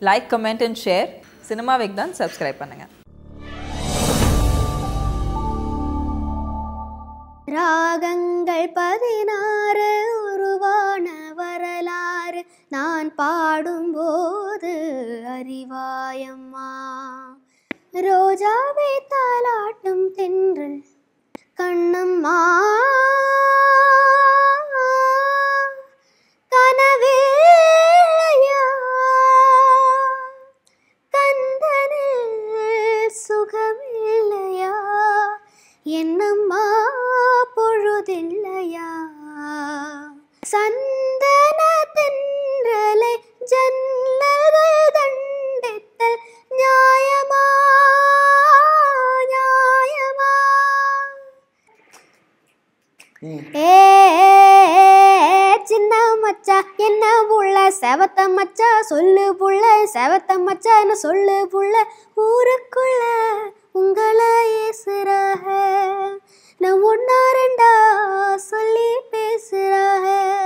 Like comment and share cinema தான் subscribe பண்ணுங்கள் ராகங்கள் பதினாறு உருவான வரலாறு நான் பாடும்போது அறிவாயம்மா ரோஜாவை தாலாட்டும் தென்றல் கண்ணம்மா கனவேயா கந்தனில் சுகமில்லையா என்னம்மா பொழுதில்லையா சந்தன தென்றலை ஜன்னல்கள் தண்டித்தல் நியாயமா நியாயமா ஏ சின்ன மச்சா என்ன புள்ள செவத்த மச்சா சொல்லு புள்ள செவத்த மச்சா என்ன சொல்லு புள்ள ஊருக்குள்ள உங்களை ஏசுறாக நான் ஒன்னா ரெண்டா சொல்லி பேசுறாக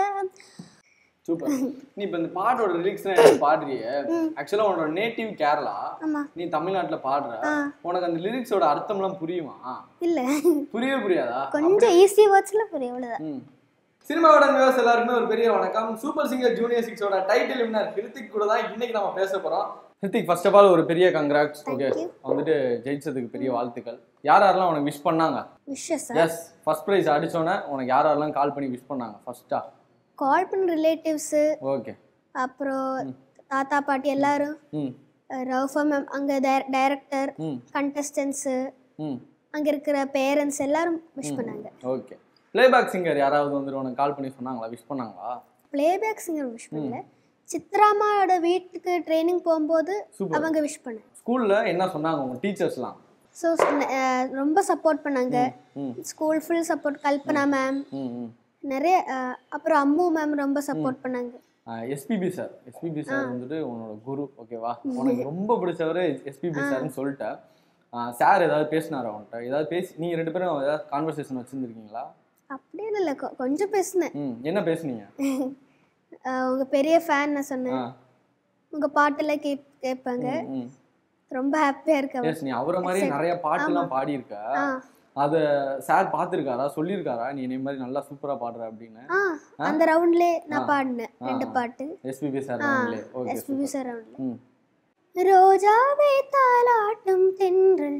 சூப்பர் நீ இப்ப இந்த பாட்டோட லிரிக்ஸ் எனக்கு பாடுறியே ஆக்சுவலா உன்னோட நேட்டிவ் கேரளா ஆமா. நீ தமிழ்நாட்டுல பாடுற உனக்கு அந்த லிரிக்ஸோட அர்த்தம்லாம் புரியுமா இல்ல புரியவே புரியாதா கொஞ்சம் ஈஸி வேர்ட்ஸ்ல புரியும் அவ்வளவுதான் ம் சினிமாவோட வியூவர்ஸ் எல்லாருக்குமே ஒரு பெரிய வணக்கம் சூப்பர் சிங்கர் ஜூனியர் சிக்ஸோட டைட்டில் வின்னர் ஹிருத்திக் கூட தான் இன்னைக்கு நம்ம பேச போறோம் ஹிருத்திக் ஃபர்ஸ்ட் ஆஃப் ஆல் ஒரு பெரிய கங்க்ராட்ஸ் ஓகே வந்துட்டு ஜெயிச்சதுக்கு பெரிய வாழ்த்துக்கள் யார் யாரெல்லாம் உனக்கு விஷ் பண்ணாங்க விஷஸ் எஸ் ஃபர்ஸ்ட் ப்ரைஸ் அடிச்சோன்னே உனக்கு யார் யாரெல்லாம் கால் பண்ணி விஷ் பண்ணாங்க ஃபர்ஸ்டா கால் பண்ண ரிலேட்டிவ்ஸு ஓகே அப்புறம் தாத்தா பாட்டி எல்லாரும் ம் ரவுஃபா மேம் அங்கே டைரக்டர் ம் கண்டஸ்டன்ஸு ம் அங்கே இருக்கிற பேரண்ட்ஸ் எல்லாரும் விஷ் பண்ணாங்க ஓகே ப்ளேபேக் சிங்கர் யாராவது வந்துட்டு உனக்கு கால் பண்ணி சொன்னாங்களா விஷ் பண்ணாங்களா பிளேபேக் சிங்கர் விஷ் பண்ணல சித்ராமாவோட வீட்டுக்கு ட்ரைனிங் போகும்போது Super. அவங்க விஷ் பண்ணாங்க ஸ்கூல்ல என்ன சொன்னாங்க உங்க டீச்சர்ஸ்லாம் ஸோ ரொம்ப சப்போர்ட் பண்ணாங்க ம் school full support Kalpana ma'am ம் ம் நிறைய அஹ், அப்புறம் அம்மு மேம் ரொம்ப சப்போர்ட் பண்ணாங்க எஸ்பிபி சார் எஸ்பிபி சார் வந்துட்டு உன்னோட குரு ஓகேவா உனக்கு ரொம்ப பிடிச்சவர் எஸ்பிபி சார்னு சொல்லிட்டேன் சார் ஏதாவது பேசினாரா உன்கிட்ட ஏதாவது பேசி நீங்கள் ரெண்டு பேரும் ஏதாவது கான்வர்சேஷன் வச்சுருந்துருக்கீங்களா அப்படியே இல்லை கொ- கொஞ்சம் பேசினேன் ம் என்ன பேசுனீங்க அஹ், உங்க பெரிய ஃபேன் நான் சொன்னேன் ஆ உங்க பாட்டெல்லாம் கேப் கேட்பாங்க ம் ரொம்ப ஹாப்பியா இருக்க எஸ் நீ அவரை மாதிரி நிறைய பாட்டுலாம் பாடியிருக்க ஆ அதை சார் பார்த்துருக்காரா சொல்லியிருக்காரா நீ இதே மாதிரி நல்லா சூப்பராக பாடுற அப்படின்னு ஆ அந்த ரவுண்ட்லே நான் பாடினேன் ரெண்டு பாட்டு SPB sir okay SPB sir ரவுண்ட்ல ம் ரோஜாவே தாலாட்டும் தென்றல்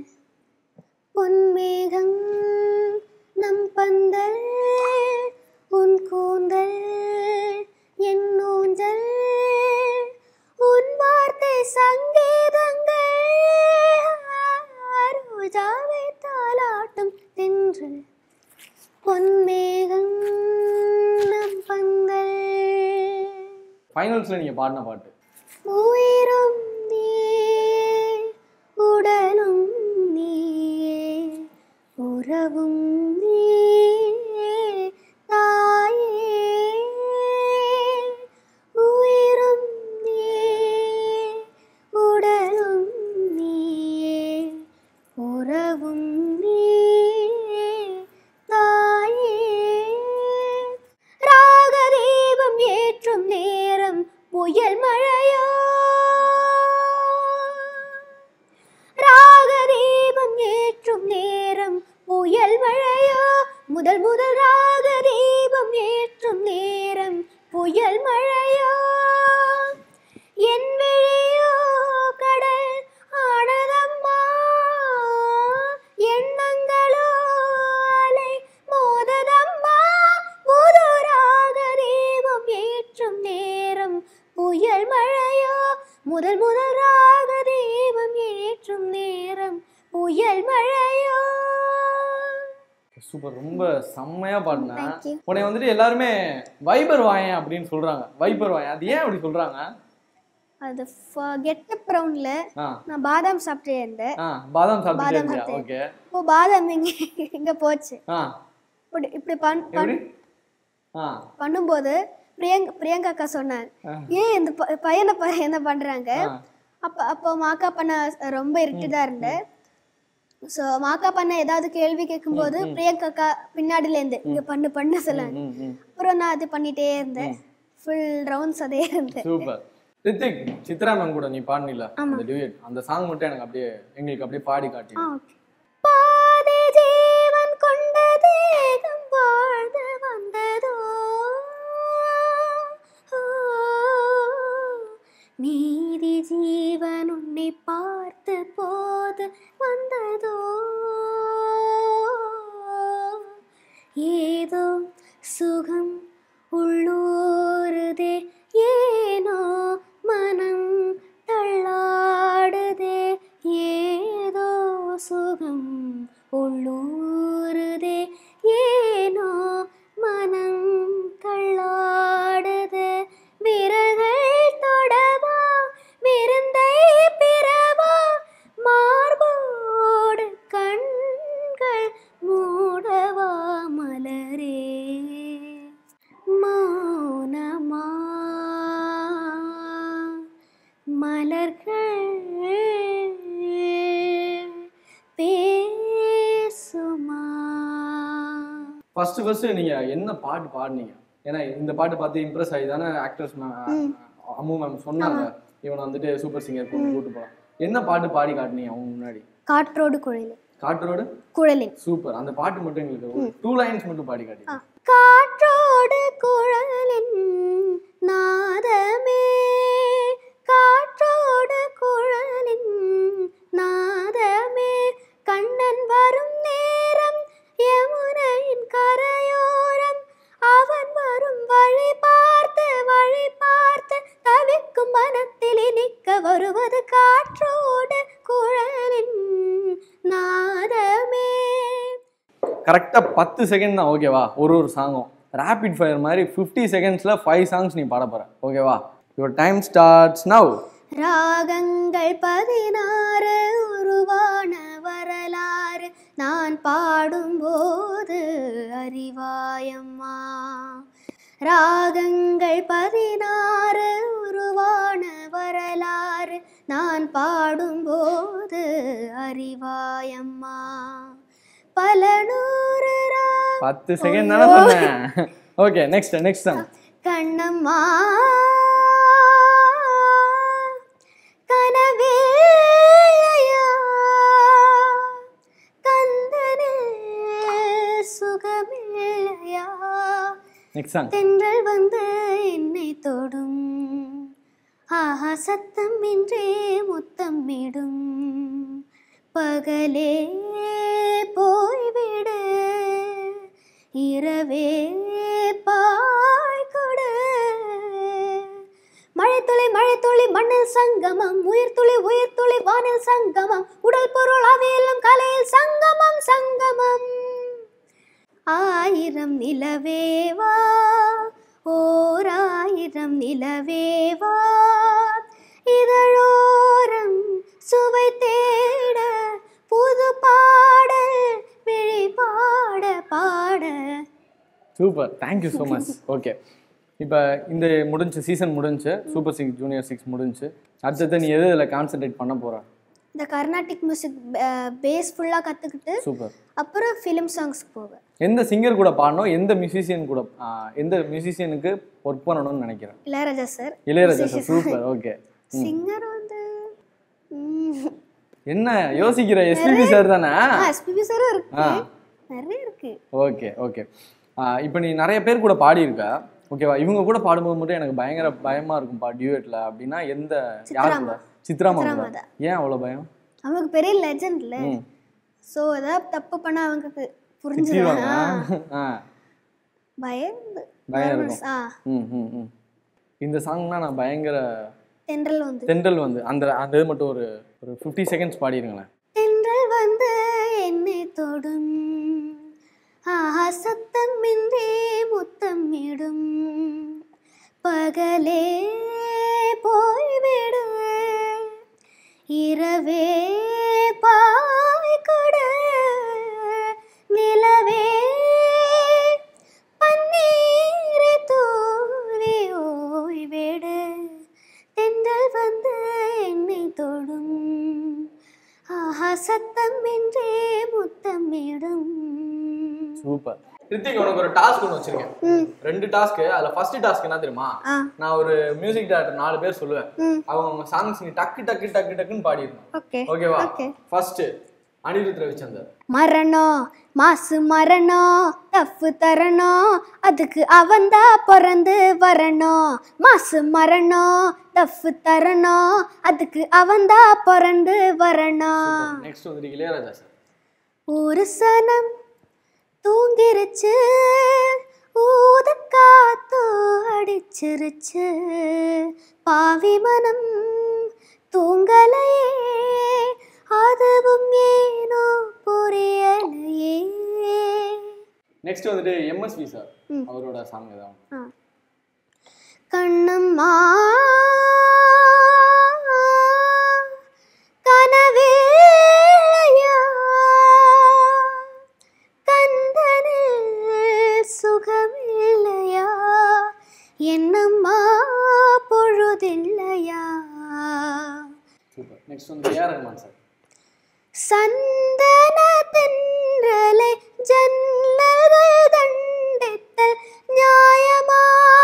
பொன்மேகம் நம் பந்தல் உன் கூந்தல் என் ஊஞ்சல் உன் வார்த்தை சங்கீதங்கள் ரோஜாவே தாலாட்டும் தென்றல் பொன்மேகம் நம் பந்தல் ஃபைனல்ஸில் நீங்கள் பாடின பாட்டு உயிரும் நீ உடலும் நீ உறவும் நீ தாயே உயிரும் நீ உடலும் நீ உறவும் நீ தாயே ராகதீபம் ஏற்றும் நேரம் புயல் மழையோ ராகதீபம் ஏற்றும் நேரம் புயல் மழையோ முதல் முதல் ராகதீபம் ஏற்றும் நேரம் புயல் மழையோ என் விழியோ கடல் ஆனதம்மா எண்ணங்களோ அலை மோததம்மா புது ராகதீபம் ஏற்றும் நேரம் புயல் மழையோ முதல் முதல் ராகதீபம் ஏற்றும் நேரம் புயல் மழையோ சூப்பர் ரொம்ப செம்மையா பாடின Thank you. உன்னை வந்துட்டு எல்லாருமே வைபர் வாயன் அப்படின்னு சொல்றாங்க வைபர் வாயன் அது ஏன் அப்படி சொல்றாங்க அது கெட்டப் ரவுண்ட்ல ஆ நான் பாதாம் சாப்பிட்டே இருந்தேன் ஆ பாதாம் சாப்பிட்டு பாதாம் இருந்தியா சாப்பிட்டேன். ஓகே இப்போ பாதாம் எங்க எங்க போச்சு ஆ இப்படி இப்படி பண் பண்- எப்படி ஆ பண்ணும்போது பிரியங்கா பிரியங்கா அக்கா சொன்னாங்க ஆ. ஏன் இந்த ப- பையனை பாரு என்ன பண்றாங்க ஆ. அப்ப அப்போ மாக்கா பண்ண ரொம்ப இருட்டுதா இருந்தேன் ஸோ மாக்கா பண்ண ஏதாவது கேள்வி கேட்கும்போது பிரியங்கா அக்கா பின்னாடில இருந்து இங்க பண்ணு பண்ணு சொல்லாங்க ம் ம் அப்புறம் நான் அது பண்ணிட்டே இருந்தேன் ஃபுல் ரவுண்ட்ஸ் அதே இருந்தேன் சூப்பர் ரித்திக் சித்ரா மேம் கூட நீ பாடினில அந்த டியூட் அந்த சாங் மட்டும் எனக்கு அப்படியே எங்களுக்கு அப்படியே பாடி காட்டி ஆ ஓகே பாதி ஜீவன் கொண்ட தேகம் வாழ்ந்து வந்ததோ ஓ, மீதி ஜீவன் உன்னை பார்த்த போது வந்ததோ ஏதோ சுகம் உள்ளூருதே ஏனோ மனம் தள்ளாடுதே ஏதோ சுகம் உள்ளூருதே ஏனோ மனம் தள்ளாடுதே விரல்கள் தொடவா விருந்தை பிறவா மார்போடு கண்கள் மூடவா மலரே மௌனமா மலர்கள் பேசுமா ஃபர்ஸ்ட் ஃபர்ஸ்ட் நீங்க என்ன பாட்டு பாடுனீங்க ஏன்னா இந்த பாட்டு பார்த்து இம்ப்ரெஸ் ஆகி தானே ஆக்டர்ஸ் அம்மு மேம் சொன்னாங்க இவனை வந்துட்டு சூப்பர் சிங்கர் கூட்டு கூட்டு போலாம் என்ன பாட்டு பாடி காட்டுனீங்க அவங்க முன்னாடி காற்றோடு குழலின் காற்றோடு குழலின் சூப்பர் அந்த பாட்டு மட்டும் எங்களுக்கு டூ லைன்ஸ் மட்டும் பாடி காட்டி காற்றோடு குழலின் நாதமே காற்றோடு குழலின் நாதமே கண்ணன் வரும் நேரம் யமுனையின் கரையோரம் அவன் வரும் வழி பார்த்து வழி பார்த்து தவிக்கும் மனத்தில் இனிக்க வருவது காற்றோடு குழலின் நாதமே கரெக்டா பத்து செகண்ட் தான் ஓகேவா ஒரு ஒரு சாங்கும் ரேபிட் ஃபயர் மாதிரி ஃபிஃப்டி செகண்ட்ஸ்ல ஃபைவ் சாங்ஸ் நீ பாட போற ஓகேவா யுவர் டைம் ஸ்டார்ட்ஸ் நவ் ராகங்கள் பதினாறு உருவான வரலாறு நான் பாடும்போது அறிவாயம்மா ராகங்கள் பதினாறு உருவான வரலாறு நான் பாடும்போது அறிவாயம்மா பல நூறு ரா பத்து செகண்ட் தானே சொன்னேன் ஓகே நெக்ஸ்ட் நெக்ஸ்ட் சாங் கண்ணம்மா கனவேளையா கந்தனில் சுகமில்லையா நெக்ஸ்ட் சாங் தென்றல் வந்து என்னை தொடும் ஆஹா சத்தம் இன்றே முத்தம் இடும் பகலே போய்விடு இரவே பாய் கொடு மழைத்துளி மழைத்துளி மண்ணில் சங்கமம் உயிர்த்துளி உயிர்த்துளி வானில் சங்கமம் உடல் பொருள் அவையெல்லாம் கலையில் சங்கமம் சங்கமம் ஆயிரம் நிலவேவா ஓர் ஆயிரம் நிலவேவா இதழோரம் சுவை தேட புது பாடல் விழி பாட பாட super thank you so much okay இப்போ இந்த முடிஞ்சு சீசன் முடிஞ்சு சூப்பர் சிக்ஸ் ஜூனியர் சிக்ஸ் முடிஞ்சு அடுத்தது நீ எது இதில் கான்சென்ட்ரேட் பண்ண போற இந்த கர்நாடிக் மியூசிக் பேஸ் ஃபுல்லாக கற்றுக்கிட்டு சூப்பர் அப்புறம் ஃபிலிம் சாங்ஸ்க்கு போவேன் எந்த சிங்கர் கூட பாடணும் எந்த மியூசிஷியன் கூட ஆ, எந்த மியூசிஷியனுக்கு ஒர்க் பண்ணணும்னு நினைக்கிறேன் Ilaiyaraaja sir Ilaiyaraaja sir super okay singer வந்து ம், என்ன யோசிக்கிற எஸ்பிபி சார் தானே ஆ எஸ்பிபி சாரும் இருக்கு ஆ நிறைய இருக்கு ஓகே ஓகே இப்போ நீ நிறைய பேர் கூட பாடியிருக்க ஓகேவா இவங்க கூட பாடும்போது மட்டும் எனக்கு பயங்கர பயமா இருக்கும்பா டியூட்ல அப்படின்னா எந்த யார் கூட சித்ராமா கூட சித்ராமா தான். ஏன் அவ்வளோ பயம் அவங்களுக்கு பெரிய லெஜண்ட்ல ம் ஸோ ஏதாவது தப்பு பண்ணா அவங்களுக்கு திட்டிடுவாங்க புரிஞ்சிருவாங்க ஆ பயந்து பயம் இருக்கும் ஆ ம் ம் ம் இந்த சாங்னா நான் பயங்கர தென்றல் வந்து தென்றல் வந்து அந்த அந்த இது மட்டும் ஒரு ஒரு ஃபிஃப்டி செகண்ட்ஸ் பாடிருங்களேன் தென்றல் வந்து என்னை தொடும் ஆஹா சத்தமின்றி முத்தமிடும் பகலே போய்விடு இரவே பாய் கொடு நிலவே பன்னீரை தூவி ஓய்விடு தென்றல் வந்து என்னை தொடும் ஆஹா சத்தமின்றே முத்தமிடும் சூப்பர் ரித்திக் உனக்கு ஒரு டாஸ்க் ஒன்று வச்சிருக்கேன் ரெண்டு டாஸ்க் அதுல ஃபர்ஸ்ட் டாஸ்க் என்ன தெரியுமா ஆ. நான் ஒரு மியூசிக் டேரக்டர் நாலு பேர் சொல்லுவேன் ம். அவங்க சாங்ஸ் நீ டக்கு டக்கு டக்கு டக்குன்னு பாடிடணும் ஓகே ஓகேவா ஓகே ஃபர்ஸ்ட் அனிருத் ரவிச்சந்தர் மரணம் மாசு மரணம் தப்பு தரணும் அதுக்கு அவன்தா பிறந்து வரணும் மாசு மரணம் தப்பு தரணும் அதுக்கு அவன்தா பிறந்து வரணும் நெக்ஸ்ட் வந்துட்டு இளையராஜா சார் ஒரு சனம் தூங்கிருச்சு ஊத காத்து அடிச்சிருச்சு பாவி மனம் தூங்கலையே அதுவும் ஏனோ புரியலையே நெக்ஸ்ட் வந்துட்டு எம்எஸ்வி சார் அவரோட சாங் ஏதாவது கண்ணம்மா கனவேயா கந்தனில் சுகமில்லையா என்னம்மா பொழுதில்லையா சூப்பர் நெக்ஸ்ட் வந்து ஏஆர் ரஹ்மான் சார் சந்தன தென்றலை ஜன்னல்கள் தண்டித்தல் நியாயமா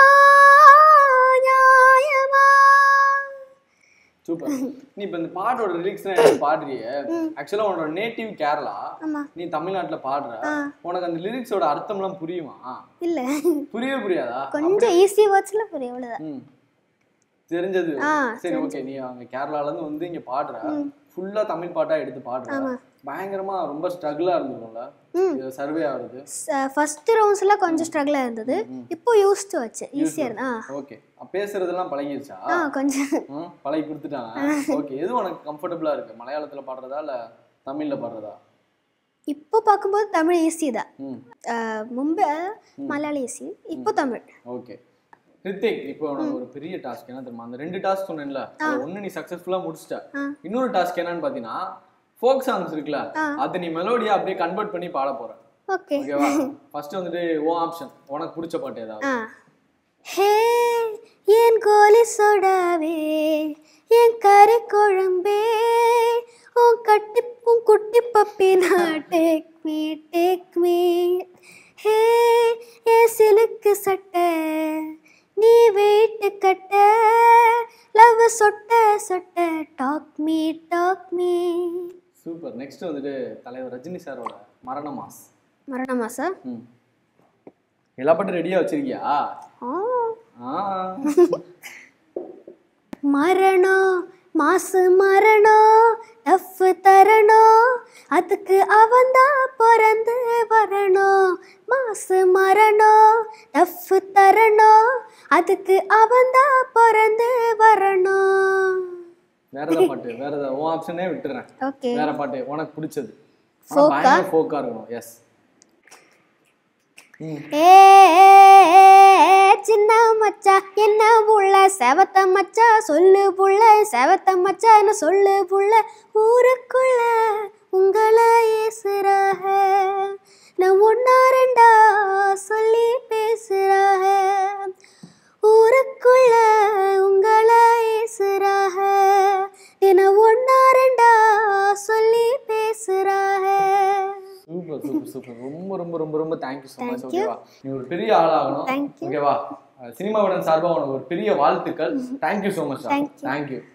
நியாயமா சூப்பர் நீ இப்ப இந்த பாட்டோட லிரிக்ஸ் எனக்கு பாடுறிய ஆக்சுவலா உன்னோட நேட்டிவ் கேரளா ஆமா நீ தமிழ்நாட்டுல பாடுற உனக்கு அந்த லிரிக்ஸோட அர்த்தம்லாம் புரியுமா இல்ல புரியவே புரியாதா கொஞ்சம் ஈஸி வேர்ட்ஸ்ல புரியும் அவ்வளவுதான் ம் தெரிஞ்சது ஆ, சரி ஓகே நீ அங்க கேரளால இருந்து வந்து இங்க பாடுற ஃபுல்லா தமிழ் பாட்டா எடுத்து பாடுற பயங்கரமா ரொம்ப ஸ்ட்ரகிளா இருந்திருக்கும்ல இது சர்வே ஆகுறது ஃபர்ஸ்ட் ரவுண்ட்ஸ்ல கொஞ்சம் ஸ்ட்ரகிளா இருந்தது இப்போ யூஸ்டு வச்சு ஈஸியா இருந்தா ஓகே பேசுறதெல்லாம் பழகிருச்சா ஆ கொஞ்சம் ம், பழகி கொடுத்துட்டாங்க ஓகே எது உனக்கு கம்ஃபர்டபுளா இருக்கு மலையாளத்துல பாடுறதா இல்ல தமிழ்ல பாடுறதா இப்போ பார்க்கும்போது தமிழ் ஈஸி தான் ம் அஹ், முன்பு மலையாளம் ஈஸி இப்போ தமிழ் ஓகே ரித்திக் இப்போ உனக்கு ஒரு பெரிய டாஸ்க் என்ன தெரியுமா அந்த ரெண்டு டாஸ்க் சொன்னேன்ல அது ஒண்ணு நீ சக்சஸ்ஃபுல்லா முடிச்சிட்ட இன்னொரு டாஸ்க் என்னன்னு பாத்தீங்கன்னா ஃபோக் சாங்ஸ் இருக்குல்ல அதை நீ மெலோடியா அப்படியே கன்வெர்ட் பண்ணி பாட போற ஓகே ஓகேவா ஃபர்ஸ்ட் வந்துட்டு ஓ ஆப்ஷன் உனக்கு பிடிச்ச பாட்டு ஏதாவது ஆ ஹே என் கோலி சொடாவே என் கறி குழம்பே உன் கட்டி உன் குட்டி பப்பினா take me take me hey என் சிலுக்கு சட்டை நீ வெயிட்டு கட்ட லவ் சொட்ட சொட்ட talk me talk me super next வந்துட்டு தலைவர் ரஜினி சாரோட மரண மாஸ் மரணமா சார் ம் எல்லா பாட்டும் ரெடியா வச்சிருக்கியா ஆ ஆ மரணம் மாசு மரணம் டஃப் தரணும் அதுக்கு அவன்தான் பிறந்து வரணும் மாசு மரணம் டஃப் தரணும் அதுக்கு அவன்தான் பிறந்து வரணும் வேற ஏதாவது பாட்டு வேற ஏதாவது உன் ஆப்ஷனே விட்டுறேன் ஓகே வேற பாட்டு உனக்கு பிடிச்சது Folk-ஆ? பயங்கர ஃபோக்கா இருக்கணும் எஸ் ஏ சின்ன மச்சா என்ன புள்ள செவத்த மச்சா சொல்லு புள்ள செவத்த மச்சான்னு சொல்லு புள்ள ஊருக்குள்ள உங்களை ஏசுறாக நான் ஒன்னா ரெண்டா சொல்லி பேசுறாக ஊருக்குள்ள உங்களை ஏசுறாக தினம் ஒன்னா ரெண்டா சொல்லி பேசுறாக சூப்பர் சூப்பர் சூப்பர் ரொம்ப ரொம்ப ரொம்ப ரொம்ப thank you so much Thank you. ஓகேவா நீ ஒரு பெரிய ஆளாகணும் Thank you. ஓகேவா சினிமாவுடன் சார்பாக உனக்கு ஒரு பெரிய வாழ்த்துக்கள் thank you so much Thank you. Thank you